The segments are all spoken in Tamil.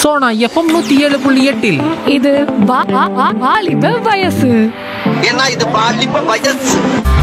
சோனா எஃப்எம் நூத்தி ஏழு புள்ளி எட்டில் இது வா- வா- வா- வாலிப வயசு ஏன்னா இது பாலிப்ப வயசு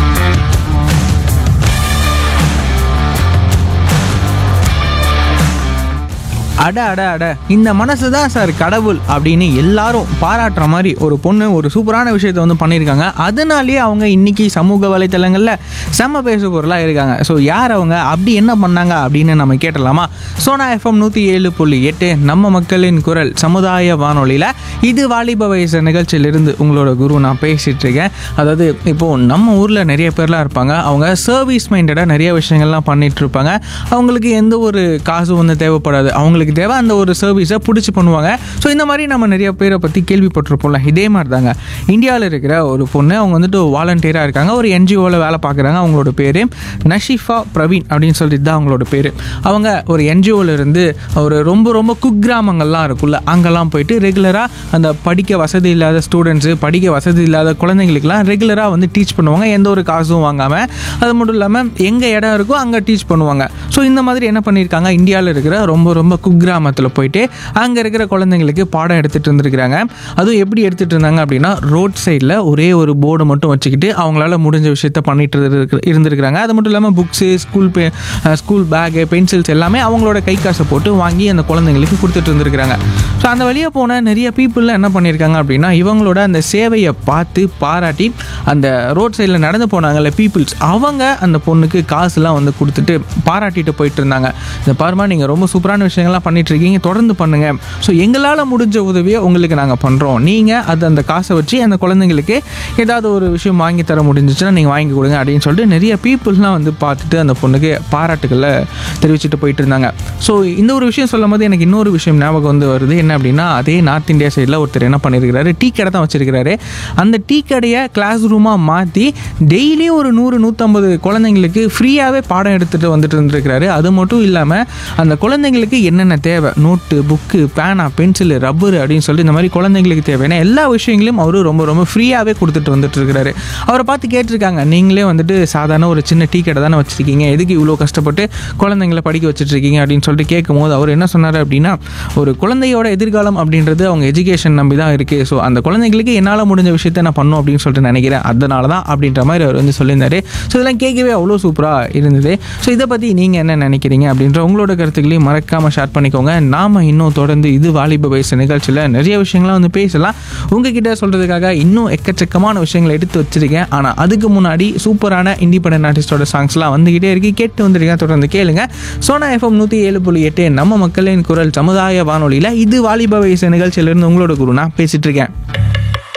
அட அட அட இந்த மனசு தான் சார் கடவுள் அப்படின்னு எல்லாரும் பாராட்டுற மாதிரி ஒரு பொண்ணு ஒரு சூப்பரான விஷயத்தை வந்து பண்ணியிருக்காங்க அதனாலேயே அவங்க இன்னைக்கு சமூக வலைத்தளங்களில் செம்ம பேசு பொருளாக இருக்காங்க ஸோ யார் அவங்க அப்படி என்ன பண்ணாங்க அப்படின்னு நம்ம கேட்டலாமா சோனா எஃப்எம் நூற்றி ஏழு புள்ளி எட்டு நம்ம மக்களின் குரல் சமுதாய வானொலியில் இது வாலிப வயசு நிகழ்ச்சியிலிருந்து உங்களோட குரு நான் பேசிகிட்டு இருக்கேன் அதாவது இப்போது நம்ம ஊரில் நிறைய பேர்லாம் இருப்பாங்க அவங்க சர்வீஸ் மைண்டடாக நிறைய விஷயங்கள்லாம் பண்ணிட்டு இருப்பாங்க அவங்களுக்கு எந்த ஒரு காசும் வந்து தேவைப்படாது அவங்களுக்கு தேவை அந்த ஒரு சர்வீஸை பிடிச்சி பண்ணுவாங்க ஸோ இந்த மாதிரி நம்ம நிறைய பேரை பற்றி கேள்விப்பட்டிருப்போம்ல இதே மாதிரி தாங்க இந்தியாவில் இருக்கிற ஒரு பொண்ணு அவங்க வந்துட்டு வாலண்டியராக இருக்காங்க ஒரு என்ஜிஓவில் வேலை பார்க்குறாங்க அவங்களோட பேர் நஷிஃபா பிரவீன் அப்படின்னு சொல்லிட்டு தான் அவங்களோட பேர் அவங்க ஒரு என்ஜிஓவில் இருந்து ஒரு ரொம்ப ரொம்ப குக்கிராமங்கள்லாம் இருக்குல்ல அங்கெல்லாம் போயிட்டு ரெகுலராக அந்த படிக்க வசதி இல்லாத ஸ்டூடெண்ட்ஸு படிக்க வசதி இல்லாத குழந்தைங்களுக்குலாம் ரெகுலராக வந்து டீச் பண்ணுவாங்க எந்த ஒரு காசும் வாங்காமல் அது மட்டும் இல்லாமல் எங்கே இடம் இருக்கோ அங்கே டீச் பண்ணுவாங்க ஸோ இந்த மாதிரி என்ன பண்ணியிருக்காங்க இந்தியாவில் இருக்கிற ரொம்ப ரொம்ப குக்கிராமத்தில் போயிட்டு அங்கே இருக்கிற குழந்தைங்களுக்கு பாடம் எடுத்துகிட்டு இருந்திருக்கிறாங்க அதுவும் எப்படி எடுத்துகிட்டு இருந்தாங்க அப்படின்னா ரோட் சைடில் ஒரே ஒரு போர்டு மட்டும் வச்சுக்கிட்டு அவங்களால முடிஞ்ச விஷயத்த பண்ணிட்டு இருக்கு- இருந்திருக்கிறாங்க அது மட்டும் இல்லாமல் books school bag school bag pencils எல்லாமே அவங்களோட கை காசை போட்டு வாங்கி அந்த குழந்தைங்களுக்கு கொடுத்துட்டு இருந்திருக்கிறாங்க ஸோ அந்த வழியாக போன நிறைய பீப்புளெலாம் என்ன பண்ணியிருக்காங்க அப்படின்னா இவங்களோட அந்த சேவையை பார்த்து பாராட்டி அந்த ரோட் சைடில் நடந்து போனாங்கல்ல பீப்புள்ஸ் அவங்க அந்த பொண்ணுக்கு காசுலாம் வந்து கொடுத்துட்டு பாராட்டிட்டு போயிட்டு இருந்தாங்க இந்த பாருமா நீங்கள் ரொம்ப சூப்பரான விஷயங்கள்லாம் பண்ணிட்டு இருக்கீங்க தொடர்ந்து பண்ணுங்க ஸோ எங்களால் முடிஞ்ச உதவியை உங்களுக்கு நாங்கள் பண்ணுறோம் நீங்கள் அது அந்த காசை வச்சு அந்த குழந்தைங்களுக்கு ஏதாவது ஒரு விஷயம் வாங்கி தர முடிஞ்சிச்சுன்னா நீங்கள் வாங்கி கொடுங்க அப்படின்னு சொல்லிட்டு நிறைய பீப்புள்ஸ்லாம் வந்து பார்த்துட்டு அந்த பொண்ணுக்கு பாராட்டுகளை தெரிவிச்சுட்டு போயிட்டு இருந்தாங்க ஸோ இந்த ஒரு விஷயம் சொல்லும் போது எனக்கு இன்னொரு விஷயம் ஞாபகம் வந்து வருது என்ன அப்படின்னா அதே நார்த் இந்தியா சைடில் ஒருத்தர் என்ன பண்ணியிருக்கிறாரு டீ கடை தான் வச்சிருக்கிறாரு அந்த டீ கடையை கிளாஸ் ரூமாக மாற்றி டெய்லியும் ஒரு நூறு நூற்றம்பது குழந்தைங்களுக்கு ஃப்ரீயாகவே பாடம் எடுத்துகிட்டு வந்துட்டு இருந்திருக்கிறாரு அது மட்டும் இல்லாமல் அந்த குழந்தைங்களுக்கு என்னென்ன தேவை நோட்டு புக்கு பேனா பென்சில் ரப்பர் அப்படின்னு சொல்லிட்டு இந்த மாதிரி குழந்தைங்களுக்கு தேவையான எல்லா விஷயங்களையும் அவர் ரொம்ப ரொம்ப ஃப்ரீயாகவே கொடுத்துட்டு வந்துட்டு இருக்கிறாரு அவரை பார்த்து கேட்டிருக்காங்க நீங்களே வந்துட்டு சாதாரண ஒரு சின்ன டீ கடை தானே வச்சிருக்கீங்க எதுக்கு இவ்வளோ கஷ்டப்பட்டு குழந்தைங்களை படிக்க வச்சுட்டு இருக்கீங்க அப்படின்னு சொல்லிட்டு கேட்கும்போது அவர் என்ன சொன்னார் அப்படின்னா ஒரு குழந்தையோட எதிர்காலம் அப்படின்றது அவங்க எஜுகேஷன் நம்பி தான் இருக்குது ஸோ அந்த குழந்தைங்களுக்கு என்னால் முடிஞ்ச விஷயத்தை நான் பண்ணும் அப்படின்னு சொல்லிட்டு நினைக்கிறேன் அதனால தான் அப்படின்ற மாதிரி அவர் வந்து சொல்லியிருந்தாரு ஸோ இதெல்லாம் கேட்கவே அவ்வளோ சூப்பராக இருந்தது ஸோ இதை பற்றி நீங்கள் என்ன நினைக்கிறீங்க அப்படின்ற உங்களோட கருத்துக்களையும் மறக்காமல் ஷேர் பண்ணிக்கோங்க நாம் இன்னும் தொடர்ந்து இது வாலிப வயசு நிகழ்ச்சியில் நிறைய விஷயங்கள்லாம் வந்து பேசலாம் உங்ககிட்ட சொல்கிறதுக்காக இன்னும் எக்கச்சக்கமான விஷயங்களை எடுத்து வச்சிருக்கேன் ஆனால் அதுக்கு முன்னாடி சூப்பரான இண்டிபெண்டன்ட் ஆர்டிஸ்டோட சாங்ஸ்லாம் வந்துக்கிட்டே இருக்கு கேட்டு வந்துருக்கேன் தொடர்ந்து கேளுங்க சோனா எஃப்எம் நூற்றி ஏழு புள்ளி எட்டு நம்ம மக்களின் குரல் சமுதாய வானொலியில் இது வாலிப வயசு நிகழ்ச்சியிலிருந்து உங்களோட குரு நான் பேசிட்டு இருக்கேன்